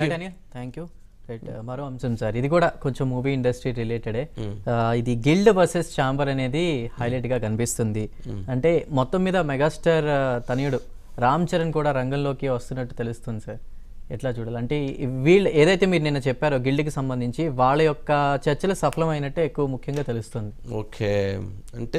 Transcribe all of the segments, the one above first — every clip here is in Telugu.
యూ థ్యాంక్ యూ రైట్ మరో అంశం సార్ ఇది కూడా కొంచెం మూవీ ఇండస్ట్రీ రిలేటెడే ఇది గిల్డ్ వర్సెస్ ఛాంబర్ అనేది హైలైట్ గా కనిపిస్తుంది అంటే మొత్తం మీద మెగాస్టార్ ఆ, తనయుడు రామ్ చరణ్ కూడా రంగంలోకి వస్తున్నట్టు తెలుస్తుంది సార్ ఎట్లా చూడాలి అంటే ఈ వీళ్ళు ఏదైతే మీరు నిన్న చెప్పారో గిల్డ్కి సంబంధించి వాళ్ళ యొక్క చర్చలు సఫలమైనట్టే ఎక్కువ ముఖ్యంగా తెలుస్తుంది ఓకే అంటే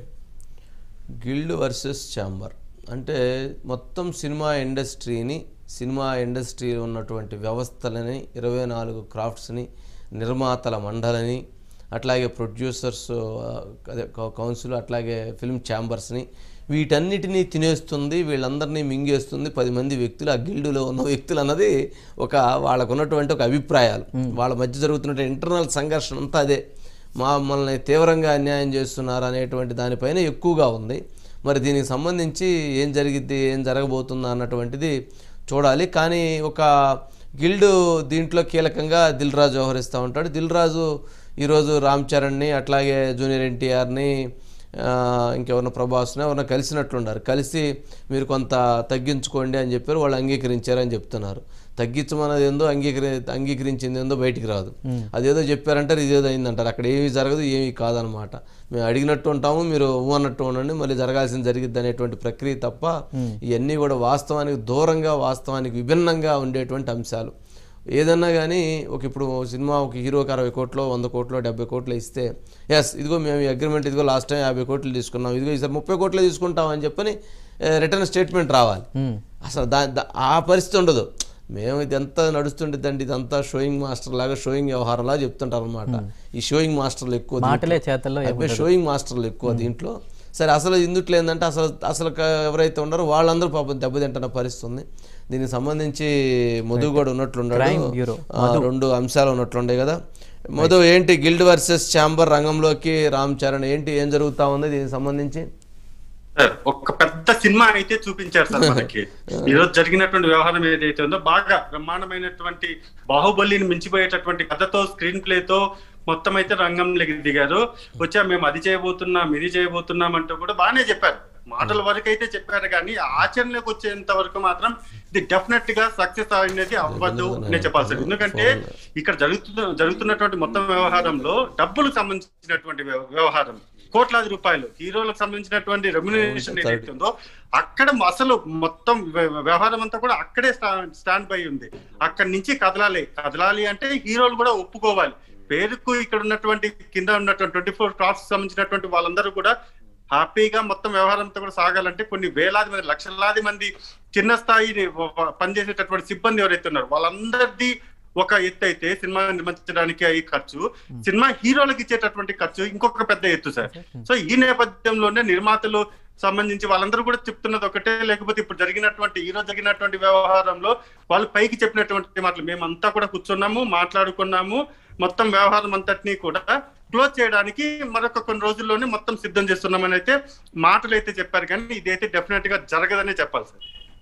గిల్డ్ వర్సెస్ ఛాంబర్ అంటే మొత్తం సినిమా ఇండస్ట్రీని సినిమా ఇండస్ట్రీలో ఉన్నటువంటి వ్యవస్థలని ఇరవై నాలుగు క్రాఫ్ట్స్ని నిర్మాతల మండలిని అట్లాగే ప్రొడ్యూసర్స్ ఆ, అదే కౌ- కౌన్సిల్ అట్లాగే ఫిల్మ్ ఛాంబర్స్ని వీటన్నిటినీ తినేస్తుంది వీళ్ళందరినీ మింగేస్తుంది పది మంది వ్యక్తులు ఆ గిల్డులో ఉన్న వ్యక్తులు అన్నది ఒక వాళ్ళకు ఉన్నటువంటి ఒక అభిప్రాయాలు వాళ్ళ మధ్య జరుగుతున్న ఇంటర్నల్ సంఘర్షణ అంతా అదే మమ్మల్ని తీవ్రంగా అన్యాయం చేస్తున్నారు అనేటువంటి దానిపైన ఎక్కువగా ఉంది మరి దీనికి సంబంధించి ఏం జరిగిద్ది ఏం జరగబోతుందా అన్నటువంటిది చూడాలి కానీ ఒక గిల్డ్ దీంట్లో కీలకంగా దిల్ రాజు వ్యవహరిస్తూ ఉంటాడు దిల్ రాజు ఈరోజు రామ్ చరణ్ని అట్లాగే జూనియర్ ఎన్టీఆర్ని ఆ, ఇంకెవరిన ప్రభాస్ని ఎవరిన కలిసినట్లున్నారు కలిసి మీరు కొంత తగ్గించుకోండి అని చెప్పారు వాళ్ళు అంగీకరించారని చెప్తున్నారు తగ్గించమన్నది ఏందో అంగీకరి అంగీకరించింది ఏందో బయటికి రాదు అదేదో చెప్పారంటారు ఇదేదో అయిందంటారు అక్కడ ఏమీ జరగదు ఏమీ కాదనమాట మేము అడిగినట్టు ఉంటాము మీరు ఊ అన్నట్టు ఉండండి మళ్ళీ జరగాల్సింది జరిగిద్ది అనేటువంటి ప్రక్రియ తప్ప ఇవన్నీ కూడా వాస్తవానికి దూరంగా వాస్తవానికి విభిన్నంగా ఉండేటువంటి అంశాలు ఏదన్నా కానీ ఒక ఇప్పుడు ఓ సినిమా ఒక హీరోకి అరవై కోట్లు వంద కోట్లు డెబ్బై కోట్లు ఇస్తే ఎస్ ఇదిగో మేము ఈ అగ్రిమెంట్ ఇదిగో లాస్ట్ టైం యాభై కోట్లు తీసుకున్నాం ఇదిగో ఈసారి ముప్పై కోట్లే తీసుకుంటాం అని చెప్పని రిటర్న్ స్టేట్మెంట్ రావాలి అసలు దా దా- ఆ పరిస్థితి ఉండదు మేము ఇదంతా నడుస్తుండేదండి ఇదంతా షోయింగ్ మాస్టర్ లాగా షోయింగ్ వ్యవహారంలా చెప్తుంటారు అనమాట ఈ షోయింగ్ మాస్టర్లు ఎక్కువ మాటలే చేతల్లో అయిపోయి షోయింగ్ మాస్టర్లు ఎక్కువ దీంట్లో సరే అసలు ఇందుట్లో ఏంటంటే అసలు అసలు క- ఎవరైతే ఉన్నారో వాళ్ళందరూ పాపం దెబ్బతింటున్న పరిస్థితి ఉంది దీనికి సంబంధించి మధు కూడా ఉన్నట్లున్నాడు Crime bureau. ఆ, రెండు అంశాలు ఉన్నట్లుండే కదా మధు ఏంటి గిల్డ్ వర్సెస్ ఛాంబర్ రంగంలోకి రామ్ చరణ్ ఏంటి ఏం జరుగుతా ఉంది దీనికి సంబంధించి సార్ ఒక పెద్ద సినిమా అయితే చూపించారు సార్ మనకి ఈ రోజు జరిగినటువంటి వ్యవహారం ఏదైతే ఉందో బాగా బ్రహ్మాండమైనటువంటి బాహుబలిని మించిపోయేటటువంటి కథతో స్క్రీన్ ప్లేతో మొత్తం అయితే రంగంలోకి దిగారు వచ్చా మేము అది చేయబోతున్నాం ఇది చేయబోతున్నాం అంటూ కూడా బాగానే చెప్పారు మాటల వరకు అయితే చెప్పారు కానీ ఆచరణలోకి వచ్చేంత వరకు మాత్రం ఇది డెఫినెట్ గా సక్సెస్ అనేది అవ్వదు నేను చెప్పాల్సి ఉంది. ఎందుకంటే ఇక్కడ జరుగుతున్న జరుగుతున్నటువంటి మొత్తం వ్యవహారంలో డబ్బులకు సంబంధించినటువంటి వ్యవ- వ్యవహారం కోట్లాది రూపాయలు హీరోలకు సంబంధించినటువంటి రెమ్యునరేషన్ ఏదైతే ఉందో అక్కడ అసలు మొత్తం వ్య- వ్యవహారం అంతా కూడా అక్కడే స్టా- స్టాండ్ బై ఉంది అక్కడి నుంచి కదలాలి కదలాలి అంటే హీరోలు కూడా ఒప్పుకోవాలి పేరుకు ఇక్కడ ఉన్నటువంటి కింద ఉన్నటువంటి ట్వంటీ ఫోర్ క్రాఫ్ట్స్ సంబంధించినటువంటి వాళ్ళందరూ కూడా హ్యాపీగా మొత్తం వ్యవహారంతో కూడా సాగాలంటే కొన్ని వేలాది మంది లక్షలాది మంది చిన్న స్థాయి పనిచేసేటటువంటి సిబ్బంది ఎవరైతే ఉన్నారో వాళ్ళందరిది ఒక ఎత్తు అయితే సినిమా నిర్మించడానికి అయ్యే ఖర్చు సినిమా హీరోలకు ఇచ్చేటటువంటి ఖర్చు ఇంకొక పెద్ద ఎత్తు సార్ సో ఈ నేపథ్యంలోనే నిర్మాతలు సంబంధించి వాళ్ళందరూ కూడా చెప్తున్నది ఒకటే లేకపోతే ఇప్పుడు జరిగినటువంటి ఈ రోజు జరిగినటువంటి వ్యవహారంలో వాళ్ళు పైకి చెప్పినటువంటి మాటలు మేమంతా కూడా కూర్చున్నాము మాట్లాడుకున్నాము మొత్తం వ్యవహారం అంతటినీ కూడా క్లోజ్ చేయడానికి మరొక కొన్ని రోజుల్లోనే మొత్తం సిద్ధం చేస్తున్నామని అయితే మాటలు అయితే చెప్పారు కానీ ఇదైతే డెఫినెట్ గా జరగదనే చెప్పాలి సార్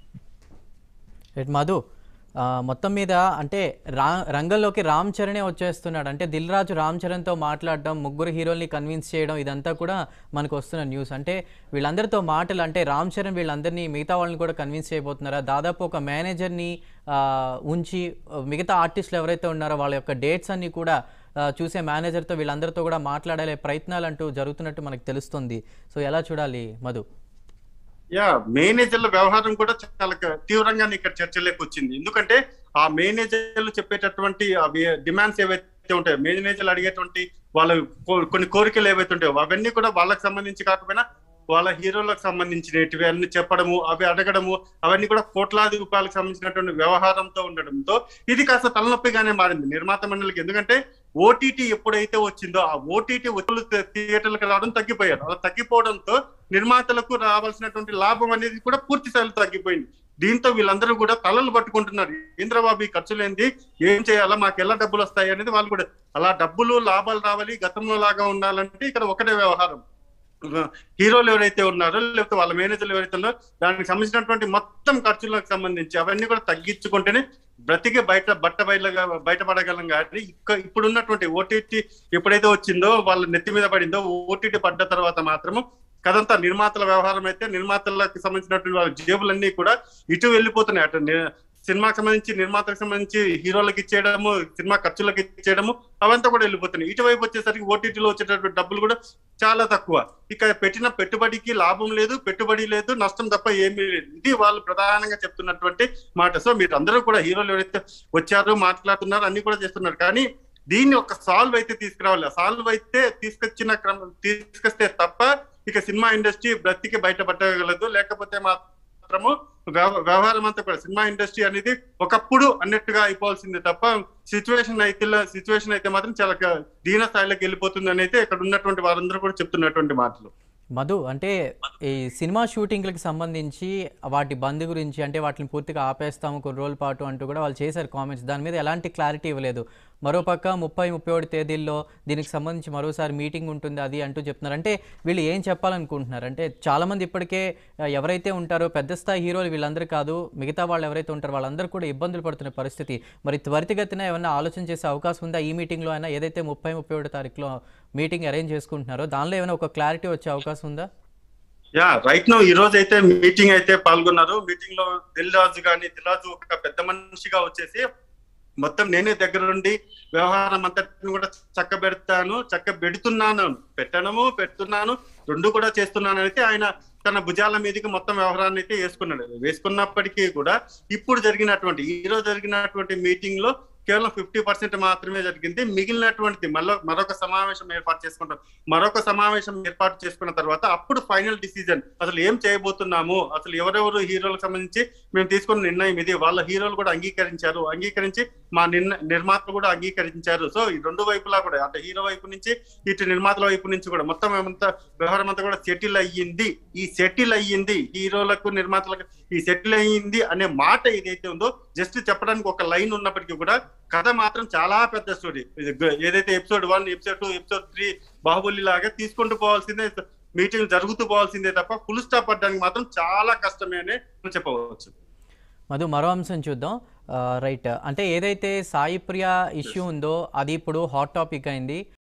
రైట్ మధు ఆ, మొత్తం మీద అంటే రా రంగంలోకి రామ్ చరణే వచ్చేస్తున్నాడు అంటే దిల్ రాజు రామ్ చరణ్తో మాట్లాడడం ముగ్గురు హీరోల్ని కన్విన్స్ చేయడం ఇదంతా కూడా మనకు వస్తున్న న్యూస్ అంటే వీళ్ళందరితో మాటలు అంటే రామ్ చరణ్ వీళ్ళందరినీ మిగతా వాళ్ళని కూడా కన్విన్స్ చేయబోతున్నారా దాదాపు ఒక మేనేజర్ని ఆ, ఉంచి ఆ, మిగతా ఆర్టిస్టులు ఎవరైతే ఉన్నారో వాళ్ళ యొక్క డేట్స్ అన్ని కూడా ఆ, చూసే మేనేజర్తో వీళ్ళందరితో కూడా మాట్లాడే ప్రయత్నాలు అంటూ జరుగుతున్నట్టు మనకు తెలుస్తుంది సో ఎలా చూడాలి మధు యా మేనేజర్ల వ్యవహారం కూడా చాలా క- తీవ్రంగా ఇక్కడ చర్చలోకి వచ్చింది ఎందుకంటే ఆ మేనేజర్లు చెప్పేటటువంటి అవి డిమాండ్స్ ఏవైతే ఉంటాయో మేనేజర్లు అడిగేటువంటి వాళ్ళ కో- కొన్ని కోరికలు ఏవైతే ఉంటాయో అవన్నీ కూడా వాళ్ళకి సంబంధించి కాకపోయినా వాళ్ళ హీరోలకు సంబంధించినవి అన్ని చెప్పడము అవి అడగడము అవన్నీ కూడా కోట్లాది రూపాయలకు సంబంధించినటువంటి వ్యవహారంతో ఉండడంతో ఇది కాస్త తలనొప్పిగానే మారింది నిర్మాత మండలికి ఎందుకంటే ఓటీటీ ఎప్పుడైతే వచ్చిందో ఆ ఓటీటీ థియేటర్లకు రావడం తగ్గిపోయారు అలా తగ్గిపోవడంతో నిర్మాతలకు రావాల్సినటువంటి లాభం అనేది కూడా పూర్తి స్థాయిలో తగ్గిపోయింది దీంతో వీళ్ళందరూ కూడా తలలు పట్టుకుంటున్నారు ఇంద్రబాబు ఈ ఖర్చులు ఏంది ఏం చేయాలా మాకు ఎలా డబ్బులు వస్తాయి అనేది వాళ్ళు కూడా అలా డబ్బులు లాభాలు రావాలి గతంలో లాగా ఉండాలంటే ఇక్కడ ఒకటే వ్యవహారం హీరోలు ఎవరైతే ఉన్నారో లేకపోతే వాళ్ళ మేనేజర్లు ఎవరైతే ఉన్నారో దానికి సంబంధించినటువంటి మొత్తం ఖర్చులకు సంబంధించి అవన్నీ కూడా తగ్గించుకుంటేనే బ్రతికే బయట బట్ట బయలుగా బయటపడగలం కానీ ఇక్క ఇప్పుడు ఉన్నటువంటి ఓటీటీ ఎప్పుడైతే వచ్చిందో వాళ్ళ నెత్తి మీద పడిందో ఓటీటీ పడ్డ తర్వాత మాత్రము కదంతా నిర్మాతల వ్యవహారం అయితే నిర్మాతలకు సంబంధించినటువంటి వాళ్ళ జేబులన్నీ కూడా ఇటు వెళ్ళిపోతున్నాయి అటు ని- సినిమాకి సంబంధించి నిర్మాతకు సంబంధించి హీరోలకు ఇచ్చేయడము సినిమా ఖర్చులకు ఇచ్చేయడము అవంతా కూడా వెళ్ళిపోతున్నాయి ఇటువైపు వచ్చేసరికి ఓటీటీలో వచ్చేటటువంటి డబ్బులు కూడా చాలా తక్కువ ఇక పెట్టిన పెట్టుబడికి లాభం లేదు పెట్టుబడి లేదు నష్టం తప్ప ఏమీ లేదు ఇది వాళ్ళు ప్రధానంగా చెప్తున్నటువంటి మాట సో మీరు అందరూ కూడా హీరోలు ఎవరైతే వచ్చారో మాట్లాడుతున్నారు అన్ని కూడా చేస్తున్నారు కానీ దీన్ని ఒక సాల్వ్ అయితే తీసుకురావాలి సాల్వ్ అయితే తీసుకొచ్చిన క్రమం తీసుకొస్తే తప్ప ఇక సినిమా ఇండస్ట్రీ బ్రతికి బయటపడగలదు లేకపోతే మాత్రము వ్యవ- వ్యవహారం అంతా కూడా సినిమా ఇండస్ట్రీ అనేది ఒకప్పుడు అన్నట్టుగా అయిపోవాల్సిందే తప్ప సిచ్యువేషన్ అయితే సిచ్యువేషన్ అయితే మాత్రం చాలా గ- దీన స్థాయిలోకి వెళ్ళిపోతుంది అని అయితే ఇక్కడ ఉన్నటువంటి వారందరూ కూడా చెప్తున్నటువంటి మాటలు మధు అంటే ఈ సినిమా షూటింగ్లకు సంబంధించి వాటి బంద్ గురించి అంటే వాటిని పూర్తిగా ఆపేస్తాము కొన్ని రోజుల పాటు అంటూ కూడా వాళ్ళు చేశారు కామెంట్స్ దాని మీద ఎలాంటి క్లారిటీ ఇవ్వలేదు మరోపక్క ముప్పై ముప్పై ఒకటి తేదీల్లో దీనికి సంబంధించి మరోసారి మీటింగ్ ఉంటుంది అది అంటూ చెప్తున్నారు అంటే వీళ్ళు ఏం చెప్పాలనుకుంటున్నారు అంటే చాలామంది ఇప్పటికే ఆ, ఎవరైతే ఉంటారో పెద్ద స్థాయి హీరోలు వీళ్ళందరూ కాదు మిగతా వాళ్ళు ఎవరైతే ఉంటారో వాళ్ళందరూ కూడా ఇబ్బందులు పడుతున్న పరిస్థితి మరి త్వరితగతిన ఏమైనా ఆలోచన చేసే అవకాశం ఉందా ఈ మీటింగ్లో అయినా ఏదైతే ముప్పై ముప్పై ఒకటి తారీఖులో మీటింగ్ అరేంజ్ చేసుకుంటున్నారో దానిలో ఏమైనా ఒక క్లారిటీ వచ్చే అవకాశం ఉందా యా రైట్ నో ఈ రోజు అయితే మీటింగ్ అయితే పాల్గొన్నారు మీటింగ్ లో దిల్ రాజు గాని దిల్ రాజు ఒక పెద్ద మనిషిగా వచ్చేసి మొత్తం నేనే దగ్గరుండి వ్యవహారం అంతటిని కూడా చక్క పెడతాను చక్క పెడుతున్నాను పెట్టడము పెడుతున్నాను రెండు కూడా చేస్తున్నాను అయితే ఆయన తన భుజాల మీదకి మొత్తం వ్యవహారాన్ని అయితే వేసుకున్నాడు వేసుకున్నప్పటికీ కూడా ఇప్పుడు జరిగినటువంటి ఈ రోజు జరిగినటువంటి మీటింగ్ లో కేవలం ఫిఫ్టీ పర్సెంట్ మాత్రమే జరిగింది మిగిలినటువంటిది మళ్ళీ మరొక సమావేశం ఏర్పాటు చేసుకుంటాం మరొక సమావేశం ఏర్పాటు చేసుకున్న తర్వాత అప్పుడు ఫైనల్ డిసిజన్ అసలు ఏం చేయబోతున్నాము అసలు ఎవరెవరు హీరోలకు సంబంధించి మేము తీసుకున్న నిర్ణయం ఇది వాళ్ళ హీరోలు కూడా అంగీకరించారు అంగీకరించి మా నిర్ణ నిర్మాతలు కూడా అంగీకరించారు సో ఈ రెండు వైపులా కూడా అంటే హీరో వైపు నుంచి ఇటు నిర్మాతల వైపు నుంచి కూడా మొత్తం ఏమంతా వ్యవహారం అంతా కూడా సెటిల్ అయ్యింది ఈ సెటిల్ అయ్యింది హీరోలకు నిర్మాతలకు ఈ సెటిల్ అయ్యింది అనే మాట ఏదైతే ఉందో జస్ట్ చెప్పడానికి ఒక లైన్ ఉన్నప్పటికీ కూడా కథ మాత్రం చాలా పెద్ద స్టోరీ ఇది గ- ఏదైతే episode one episode two episode three Baahubali లాగా తీసుకుంటూ పోవాల్సిందే మీటింగ్ జరుగుతూ పోవాల్సిందే తప్ప ఫుల్ స్టాప్ పడడానికి మాత్రం చాలా కష్టమే అని మనం చెప్పవచ్చు మధు మరో అంశం చూద్దాం రైట్ అంటే ఏదైతే సాయి ప్రియ ఇష్యూ ఉందో అది ఇప్పుడు హాట్ టాపిక్ అయింది